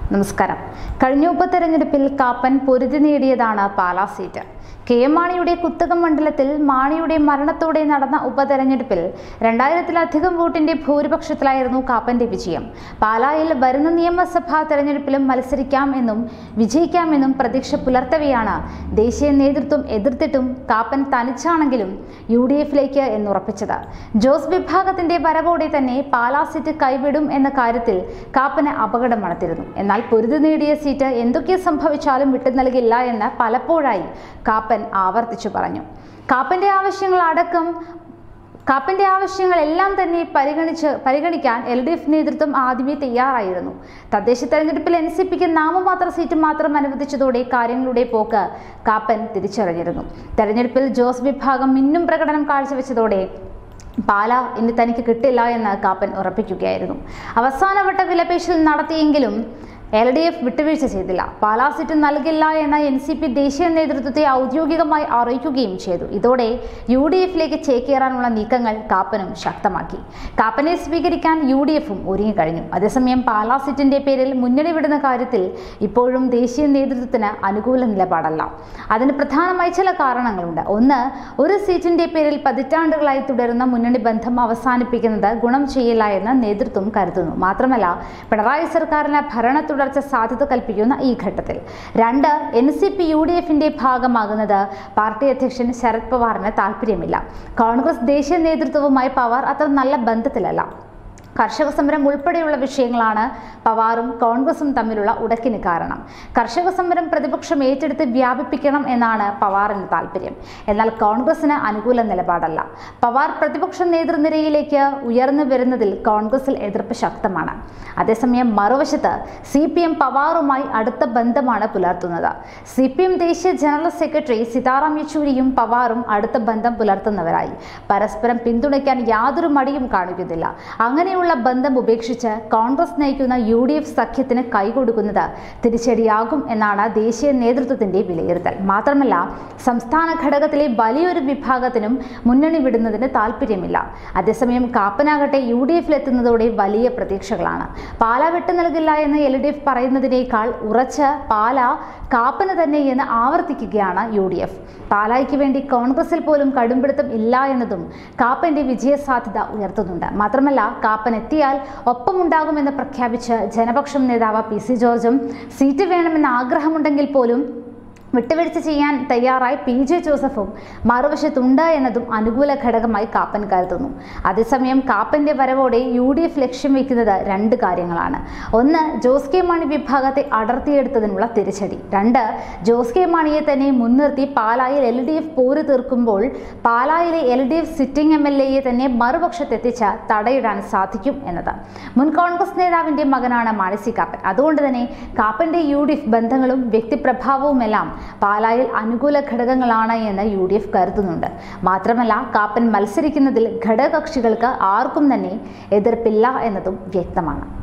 നമസ്കാരം കഴിഞ്ഞ ഉപതെരഞ്ഞെടുപ്പിൽ കാപ്പൻ പൊരുതി നേടിയതാണ് പാലാ സീറ്റ് കെ എം മാണിയുടെ കുത്തകം മണ്ഡലത്തിൽ മാണിയുടെ മരണത്തോടെ നടന്ന ഉപതെരഞ്ഞെടുപ്പിൽ രണ്ടായിരത്തിലധികം വോട്ടിന്റെ ഭൂരിപക്ഷത്തിലായിരുന്നു കാപ്പന്റെ വിജയം പാലായിൽ വരുന്ന നിയമസഭാ തെരഞ്ഞെടുപ്പിലും മത്സരിക്കാം എന്നും വിജയിക്കാമെന്നും പ്രതീക്ഷ പുലർത്തവെയാണ് ദേശീയ നേതൃത്വം എതിർത്തിട്ടും കാപ്പൻ തനിച്ചാണെങ്കിലും യു ഡി എഫിലേക്ക് എന്നുറപ്പിച്ചത് ജോസ് വിഭാഗത്തിന്റെ വരവോടെ തന്നെ പാലാ സീറ്റ് കൈവിടും എന്ന കാര്യത്തിൽ കാപ്പന് അപകടം മണത്തിരുന്നു എന്നാൽ പൊരുതി നേടിയ സീറ്റ് എന്തൊക്കെ സംഭവിച്ചാലും വിട്ടു നൽകില്ല എന്ന് പലപ്പോഴായി കാപ്പൻ ആവർത്തിച്ചു പറഞ്ഞു കാപ്പന്റെ ആവശ്യങ്ങൾ അടക്കം കാപ്പന്റെ ആവശ്യങ്ങളെല്ലാം തന്നെ പരിഗണിച്ച് പരിഗണിക്കാൻ എൽ ഡി എഫ് നേതൃത്വം ആദ്യമേ തയ്യാറായിരുന്നു തദ്ദേശ തെരഞ്ഞെടുപ്പിൽ എൻ സി പിക്ക് നാമമാത്ര സീറ്റ് മാത്രം അനുവദിച്ചതോടെ കാര്യങ്ങളുടെ പോക്ക് കാപ്പൻ തിരിച്ചറിഞ്ഞിരുന്നു തെരഞ്ഞെടുപ്പിൽ ജോസ് വിഭാഗം മിന്നും പ്രകടനം കാഴ്ചവെച്ചതോടെ പാല ഇനി തനിക്ക് കിട്ടില്ല എന്ന് കാപ്പൻ ഉറപ്പിക്കുകയായിരുന്നു അവസാനവട്ട വിലപേശൽ നടത്തിയെങ്കിലും എൽ ഡി എഫ് വിട്ടുവീഴ്ച ചെയ്തില്ല പാലാ സീറ്റ് നൽകില്ല എന്ന എൻ സി പി ദേശീയ നേതൃത്വത്തെ ഔദ്യോഗികമായി അറിയിക്കുകയും ചെയ്തു ഇതോടെ യു ഡി എഫിലേക്ക് ചേക്കേറാനുള്ള നീക്കങ്ങൾ കാപ്പനും ശക്തമാക്കി കാപ്പനെ സ്വീകരിക്കാൻ യു ഡി എഫും ഒരുങ്ങിക്കഴിഞ്ഞു അതേസമയം പാലാ സീറ്റിന്റെ പേരിൽ മുന്നണി വിടുന്ന കാര്യത്തിൽ ഇപ്പോഴും ദേശീയ നേതൃത്വത്തിന് അനുകൂല നിലപാടല്ല അതിന് പ്രധാനമായി ചില കാരണങ്ങളുണ്ട് ഒന്ന് ഒരു സീറ്റിന്റെ പേരിൽ പതിറ്റാണ്ടുകളായി തുടരുന്ന മുന്നണി ബന്ധം അവസാനിപ്പിക്കുന്നത് ഗുണം ചെയ്യില്ല എന്ന് നേതൃത്വം കരുതുന്നു മാത്രമല്ല പിണറായി സർക്കാരിന് ഭരണ തുടർച്ച സാധ്യത കൽപ്പിക്കുന്ന ഈ ഘട്ടത്തിൽ രണ്ട് N C P U D എഫിന്റെ ഭാഗമാകുന്നത് പാർട്ടി അധ്യക്ഷൻ ശരത് പവാറിന് താല്പര്യമില്ല കോൺഗ്രസ് ദേശീയ നേതൃത്വവുമായി പവാർ അത്ര നല്ല ബന്ധത്തിലല്ല കർഷക സമരം ഉൾപ്പെടെയുള്ള വിഷയങ്ങളാണ് പവാറും കോൺഗ്രസും തമ്മിലുള്ള ഉടക്കിന് കാരണം കർഷക സമരം പ്രതിപക്ഷം ഏറ്റെടുത്ത് വ്യാപിപ്പിക്കണം എന്നാണ് പവാറിന് താല്പര്യം എന്നാൽ കോൺഗ്രസിന് അനുകൂല നിലപാടല്ല പവാർ പ്രതിപക്ഷ നേതൃനിരയിലേക്ക് ഉയർന്നു വരുന്നതിൽ കോൺഗ്രസിൽ എതിർപ്പ് ശക്തമാണ് അതേസമയം മറുവശത്ത് സി പി എം പവാറുമായി അടുത്ത ബന്ധമാണ് പുലർത്തുന്നത് സി പി എം ദേശീയ ജനറൽ സെക്രട്ടറി സീതാറാം യെച്ചൂരിയും പവാറും അടുത്ത ബന്ധം പുലർത്തുന്നവരായി പരസ്പരം പിന്തുണയ്ക്കാൻ യാതൊരു മടിയും കാണിക്കുന്നില്ല അങ്ങനെയുള്ള ബന്ധം ഉപേക്ഷിച്ച് കോൺഗ്രസ് നയിക്കുന്ന യു ഡി എഫ് സഖ്യത്തിന് കൈകൊടുക്കുന്നത് തിരിച്ചടിയാകും എന്നാണ് ദേശീയ നേതൃത്വത്തിന്റെ വിലയിരുത്തൽ മാത്രമല്ല സംസ്ഥാന ഘടകത്തിലെ വലിയൊരു വിഭാഗത്തിനും മുന്നണി വിടുന്നതിന് താല്പര്യമില്ല അതേസമയം കാപ്പനാകട്ടെ യു ഡി എഫിലെത്തുന്നതോടെ വലിയ പ്രതീക്ഷകളാണ് പാല വിട്ടു നൽകില്ല എന്ന് എൽ ഡി എഫ് പറയുന്നതിനേക്കാൾ ഉറച്ച് പാല കാപ്പന് തന്നെ എന്ന് ആവർത്തിക്കുകയാണ് യു ഡി എഫ് പാലായ്ക്ക് വേണ്ടി കോൺഗ്രസിൽ പോലും കടുംപിടുത്തം ഇല്ല എന്നതും കാപ്പന്റെ വിജയസാധ്യത ഉയർത്തുന്നുണ്ട് മാത്രമല്ല കാപ്പൻ എത്തിയാൽ ഒപ്പമുണ്ടാകുമെന്ന് പ്രഖ്യാപിച്ച് ജനപക്ഷം നേതാവ് പി സി ജോർജും സീറ്റ് വേണമെന്ന് ആഗ്രഹമുണ്ടെങ്കിൽ പോലും വിട്ടുവീഴ്ച ചെയ്യാൻ തയ്യാറായി പി ജെ ജോസഫും മറുവശത്തുണ്ട് എന്നതും അനുകൂല ഘടകമായി കാപ്പൻ കരുതുന്നു അതേസമയം കാപ്പന്റെ വരവോടെ യു ഡി എഫ് ലക്ഷ്യം വയ്ക്കുന്നത് രണ്ട് കാര്യങ്ങളാണ് ഒന്ന് ജോസ് കെ മാണി വിഭാഗത്തെ അടർത്തിയെടുത്തതിനുള്ള തിരിച്ചടി രണ്ട് ജോസ് കെ മാണിയെ തന്നെ മുൻനിർത്തി പാലായിൽ എൽ ഡി എഫ് പോര് തീർക്കുമ്പോൾ പാലായിലെ L D F sitting M L എയെ തന്നെ മറുപക്ഷത്തെത്തിച്ച് തടയിടാൻ സാധിക്കും എന്നത് മുൻ കോൺഗ്രസ് നേതാവിന്റെ മകനാണ് മാണി സി കാപ്പൻ അതുകൊണ്ട് തന്നെ കാപ്പന്റെ യു ഡി എഫ് ബന്ധങ്ങളും വ്യക്തിപ്രഭാവവുമെല്ലാം പാലായിൽ അനുകൂല ഘടകങ്ങളാണ് എന്ന് യു ഡി എഫ് കരുതുന്നുണ്ട് മാത്രമല്ല കാപ്പൻ മത്സരിക്കുന്നതിൽ ഘടകകക്ഷികൾക്ക് ആർക്കും തന്നെ എതിർപ്പില്ല എന്നതും വ്യക്തമാണ്